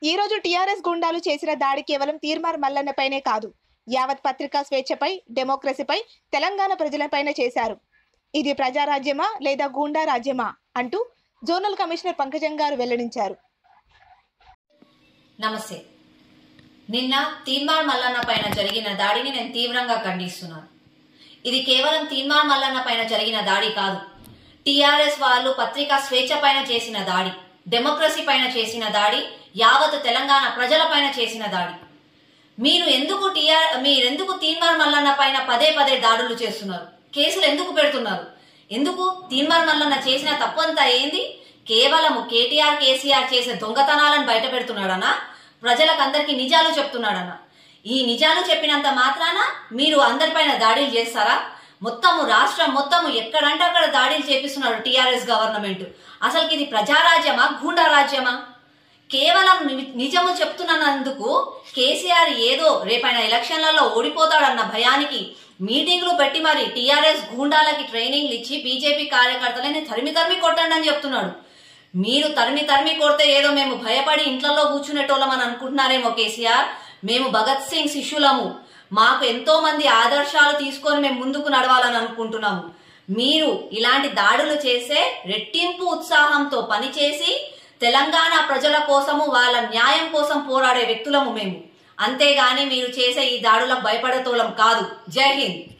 ఈ రోజు టీఆర్ఎస్ గుండాలు చేసిన దాడి కేవలం తీర్మార్ మల్లన్నపైనే కాదు యావత్ పత్రికా స్వేచ్ఛపై డెమోక్రసీపై తెలంగాణ ప్రజలపైన చేశారు ఇది ప్రజారాజ్యమా లేదా గూండా రాజ్యమా అంటూ జోనల్ కమిషనర్ పంకజం గారు వెల్లడించారు నమస్తే నిన్న తీన్మార్ మల్లన్న పైన జరిగిన దాడిని నేను తీవ్రంగా ఖండిస్తున్నాను ఇది కేవలం తీన్మార్ మల్లన్న పైన జరిగిన దాడి కాదు టిఆర్ఎస్ వాళ్ళు పత్రికా స్వేచ్ఛ పైన చేసిన దాడి డెమోక్రసీ పైన చేసిన దాడి యావత్ తెలంగాణ ప్రజల పైన చేసిన దాడి మీరు ఎందుకు టిఆర్ మీరెందుకు తీన్మార్ మల్లన్న పైన పదే పదే దాడులు చేస్తున్నారు కేసులు ఎందుకు పెడుతున్నారు ఎందుకు తీన్మార్ మల్లన్న చేసిన తప్పంతా ఏంది కేవలం కేటీఆర్ కేసీఆర్ చేసే దొంగతనాలను బయట పెడుతున్నాడనా ప్రజలకు అందరికీ నిజాలు చెప్తున్నాడనా ఈ నిజాలు చెప్పినంత మాత్రాన మీరు అందరిపైన దాడులు చేస్తారా మొత్తము రాష్ట్రం మొత్తము ఎక్కడంటే అక్కడ దాడులు చేపిస్తున్నారు టిఆర్ఎస్ గవర్నమెంట్ అసలుకి ఇది ప్రజారాజ్యమా గూండా రాజ్యమా కేవలం ని- నిజము చెప్తున్నందుకు కేసీఆర్ ఏదో రేపైన ఎలక్షన్లలో ఓడిపోతాడన్న భయానికి మీటింగ్లు పెట్టి మరి టీఆర్ఎస్ గూండాలకి ట్రైనింగ్లు ఇచ్చి బీజేపీ కార్యకర్తలని తరిమి తరిమి కొట్టండి అని చెప్తున్నాడు మీరు తరిమి తరిమి కొడితే ఏదో మేము భయపడి ఇంట్లలో కూర్చునేటోళ్ళం అని అనుకుంటున్నారేమో కేసీఆర్ మేము భగత్ సింగ్ శిష్యులము మాకు ఎంతో మంది ఆదర్శాలు తీసుకొని మేము ముందుకు నడవాలని అనుకుంటున్నాము మీరు ఇలాంటి దాడులు చేసే రెట్టింపు ఉత్సాహంతో పనిచేసి తెలంగాణ ప్రజల కోసము వాళ్ళ న్యాయం కోసం పోరాడే వ్యక్తులము మేము అంతేగాని మీరు చేసే ఈ దాడులకు భయపడేతోళం కాదు జై హింద్